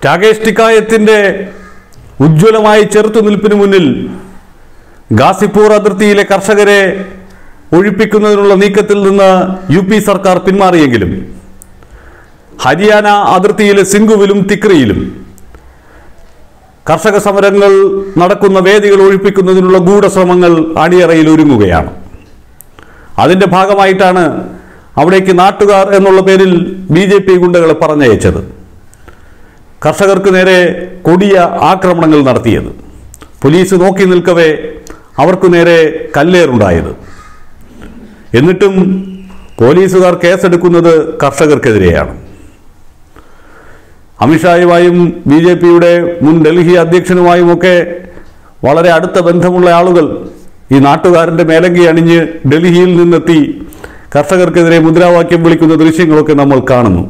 രാകേഷ് ടിക്കായത്തിന്റെ ഉജ്ജ്വലമായ ചെറുത്തുനിൽപ്പിന് മുന്നിൽ ഗാസിപ്പൂർ അതിർത്തിയിലെ കർഷകരെ ഒഴിപ്പിക്കുന്നതിനുള്ള നീക്കത്തിൽ നിന്ന് യു പി സർക്കാർ പിന്മാറിയെങ്കിലും ഹരിയാന അതിർത്തിയിലെ സിംഗുവിലും തിക്രിയിലും കർഷക സമരങ്ങൾ നടക്കുന്ന വേദികൾ ഒഴിപ്പിക്കുന്നതിനുള്ള ഗൂഢശ്രമങ്ങൾ അണിയറയിൽ ഒരുങ്ങുകയാണ് അതിന്റെ ഭാഗമായിട്ടാണ് അവിടേക്ക് നാട്ടുകാർ എന്നുള്ള പേരിൽ ബി ജെ പി ഗുണ്ടകളെ പറഞ്ഞയച്ചത് കർഷകർക്ക് നേരെ കൊടിയ ആക്രമണങ്ങൾ നടത്തിയത് പോലീസ് നോക്കി നിൽക്കവേ അവർക്കു നേരെ കല്ലേറുണ്ടായത് എന്നിട്ടും പോലീസുകാർ കേസെടുക്കുന്നത് കർഷകർക്കെതിരെയാണ് അമിത്ഷായുമായും ബി ജെ പിയുടെ മുൻ ഡൽഹി അധ്യക്ഷനുമായും ഒക്കെ വളരെ അടുത്ത ബന്ധമുള്ള ആളുകൾ ഈ നാട്ടുകാരൻ്റെ മേലങ്കി അണിഞ്ഞ് ഡൽഹിയിൽ നിന്നെത്തി കർഷകർക്കെതിരെ മുദ്രാവാക്യം വിളിക്കുന്ന ദൃശ്യങ്ങളൊക്കെ നമ്മൾ കാണുന്നു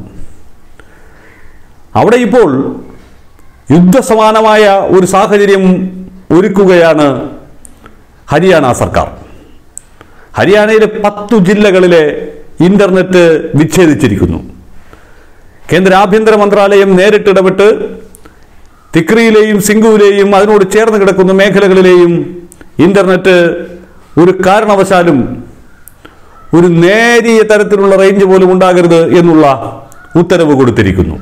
അവിടെ ഇപ്പോൾ യുദ്ധസമാനമായ ഒരു സാഹചര്യം ഒരുക്കുകയാണ് ഹരിയാന സർക്കാർ ഹരിയാനയിലെ പത്തു ജില്ലകളിലെ ഇന്റർനെറ്റ് വിച്ഛേദിച്ചിരിക്കുന്നു കേന്ദ്ര ആഭ്യന്തര മന്ത്രാലയം നേരിട്ടിടപെട്ട് തിക്രിയിലെയും സിംഗുവിലെയും അതിനോട് ചേർന്ന് കിടക്കുന്ന മേഖലകളിലെയും ഇന്റർനെറ്റ് ഒരു കാരണവശാലും ഒരു നേരിയ തരത്തിലുള്ള റേഞ്ച് പോലും ഉണ്ടാകരുത് എന്നുള്ള ഉത്തരവ് കൊടുത്തിരിക്കുന്നു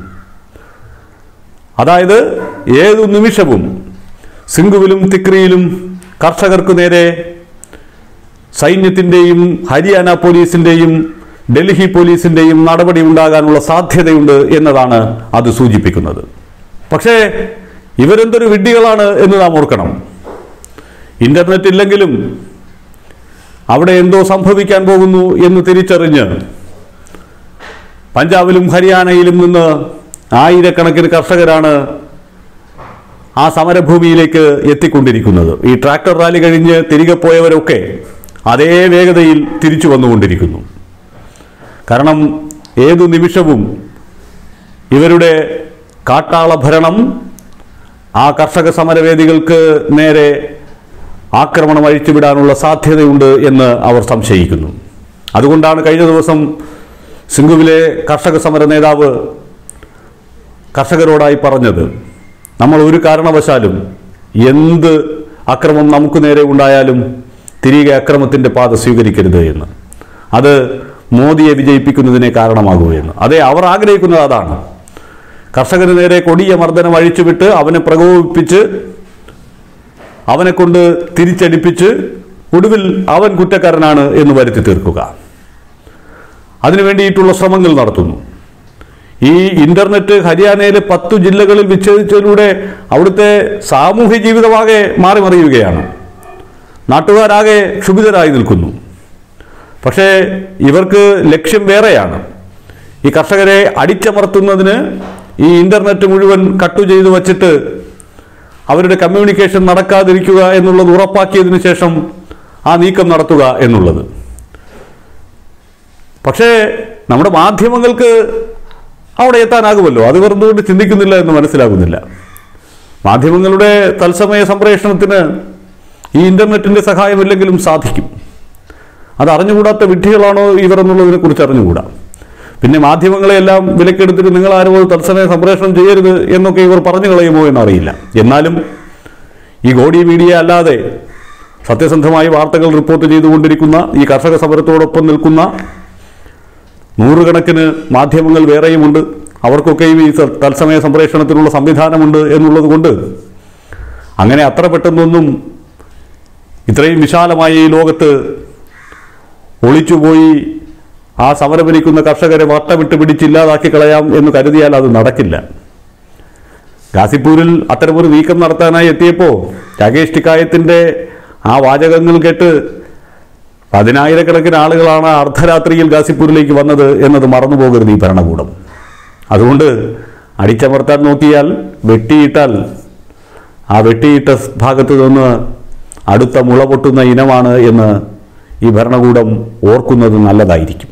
അതായത് ഏതു നിമിഷവും സിംഗുവിലും തിക്രിയിലും കർഷകർക്കു നേരെ സൈന്യത്തിൻ്റെയും ഹരിയാന പോലീസിൻ്റെയും ഡൽഹി പോലീസിൻ്റെയും നടപടി ഉണ്ടാകാനുള്ള സാധ്യതയുണ്ട് എന്നതാണ് അത് സൂചിപ്പിക്കുന്നത് പക്ഷേ ഇവരെന്തൊരു വിഡ്ഢികളാണ് എന്ന് നാം ഓർക്കണം ഇന്റർനെറ്റ് ഇല്ലെങ്കിലും അവിടെ എന്തോ സംഭവിക്കാൻ പോകുന്നു എന്ന് തിരിച്ചറിഞ്ഞ് പഞ്ചാബിലും ഹരിയാനയിലും നിന്ന് ആയിരക്കണക്കിന് കർഷകരാണ് ആ സമരഭൂമിയിലേക്ക് എത്തിക്കൊണ്ടിരിക്കുന്നത് ഈ ട്രാക്ടർ റാലി കഴിഞ്ഞ് തിരികെ പോയവരൊക്കെ അതേ വേഗതയിൽ തിരിച്ചു വന്നുകൊണ്ടിരിക്കുന്നു കാരണം ഏതു നിമിഷവും ഇവരുടെ കാട്ടാള ഭരണം ആ കർഷക സമരവേദികൾക്ക് നേരെ ആക്രമണം അഴിച്ചുവിടാനുള്ള സാധ്യതയുണ്ട് എന്ന് അവർ സംശയിക്കുന്നു അതുകൊണ്ടാണ് കഴിഞ്ഞ ദിവസം സിംഗുവിലെ കർഷക സമര നേതാവ് കർഷകരോടായി പറഞ്ഞത് നമ്മൾ ഒരു കാരണവശാലും എന്ത് അക്രമം നമുക്ക് നേരെ ഉണ്ടായാലും തിരികെ അക്രമത്തിൻ്റെ പാത സ്വീകരിക്കരുത് എന്ന് അത് മോദിയെ വിജയിപ്പിക്കുന്നതിനെ കാരണമാകൂ എന്ന് അതെ അവർ ആഗ്രഹിക്കുന്നത് അതാണ് കർഷകന് നേരെ കൊടിയ മർദ്ദനം അഴിച്ചുവിട്ട് അവനെ പ്രകോപിപ്പിച്ച് അവനെ കൊണ്ട് തിരിച്ചടിപ്പിച്ച് ഒടുവിൽ അവൻ കുറ്റക്കാരനാണ് എന്ന് വരുത്തി തീർക്കുക അതിനു വേണ്ടിയിട്ടുള്ള ശ്രമങ്ങൾ നടത്തുന്നു ഈ ഇന്റർനെറ്റ് ഹരിയാനയിലെ പത്തു ജില്ലകളിൽ വിച്ഛേദിച്ചതിലൂടെ അവിടുത്തെ സാമൂഹ്യ ജീവിതമാകെ മാറി മറിയുകയാണ് നാട്ടുകാരാകെ ക്ഷുഭിതരായി നിൽക്കുന്നു പക്ഷേ ഇവർക്ക് ലക്ഷ്യം വേറെയാണ് ഈ കർഷകരെ അടിച്ചമർത്തുന്നതിന് ഈ ഇന്റർനെറ്റ് മുഴുവൻ കട്ടു ചെയ്തു വച്ചിട്ട് അവരുടെ കമ്മ്യൂണിക്കേഷൻ നടക്കാതിരിക്കുക എന്നുള്ളത് ഉറപ്പാക്കിയതിനു ശേഷം ആ നീക്കം നടത്തുക എന്നുള്ളത് പക്ഷേ നമ്മുടെ മാധ്യമങ്ങൾക്ക് അവിടെ എത്താനാകുമല്ലോ അത് വെറുതുകൊണ്ട് ചിന്തിക്കുന്നില്ല എന്ന് മനസ്സിലാകുന്നില്ല മാധ്യമങ്ങളുടെ തത്സമയ സംപ്രേഷണത്തിന് ഈ ഇന്റർനെറ്റിന്റെ സഹായമില്ലെങ്കിലും സാധിക്കും അത് അറിഞ്ഞുകൂടാത്ത വിഡ്ഢികളാണോ ഇവർ എന്നുള്ളതിനെ കുറിച്ച് അറിഞ്ഞുകൂടാ പിന്നെ മാധ്യമങ്ങളെയെല്ലാം വിലക്കെടുത്തിട്ട് നിങ്ങൾ ആരും അത് തത്സമയ സംപ്രേഷണം ചെയ്യരുത് എന്നൊക്കെ ഇവർ പറഞ്ഞു കളയുമോ എന്നറിയില്ല എന്നാലും ഈ ഗോഡി മീഡിയ അല്ലാതെ സത്യസന്ധമായി വാർത്തകൾ റിപ്പോർട്ട് ചെയ്തുകൊണ്ടിരിക്കുന്ന ഈ കർഷക സമരത്തോടൊപ്പം നിൽക്കുന്ന നൂറുകണക്കിന് മാധ്യമങ്ങൾ വേറെയുമുണ്ട് അവർക്കൊക്കെയും ഈ സ- തത്സമയ സംപ്രേഷണത്തിനുള്ള സംവിധാനമുണ്ട് എന്നുള്ളത് കൊണ്ട് അങ്ങനെ അത്ര പെട്ടെന്നൊന്നും ഇത്രയും വിശാലമായ ഈ ലോകത്ത് ഒളിച്ചുപോയി ആ സമരഭരിക്കുന്ന കർഷകരെ വട്ടമിട്ട് പിടിച്ചില്ലാതാക്കി കളയാം എന്ന് കരുതിയാൽ അത് നടക്കില്ല ഗാസിപ്പൂരിൽ അത്തരമൊരു നീക്കം നടത്താനായി എത്തിയപ്പോൾ രാകേഷ് ടിക്കായത്തിന്റെ ആ വാചകങ്ങൾ കേട്ട് പതിനായിരക്കണക്കിന് ആളുകളാണ് അർദ്ധരാത്രിയിൽ ഗാസിപ്പൂരിലേക്ക് വന്നത് എന്നത് മറന്നുപോകരുത് ഈ ഭരണകൂടം അതുകൊണ്ട് അടിച്ചമർത്താൻ നോക്കിയാൽ വെട്ടിയിട്ടാൽ ആ വെട്ടിയിട്ട ഭാഗത്ത് നിന്ന് അടുത്ത മുള പൊട്ടുന്ന ഇനമാണ് എന്ന് ഈ ഭരണകൂടം ഓർക്കുന്നത് നല്ലതായിരിക്കും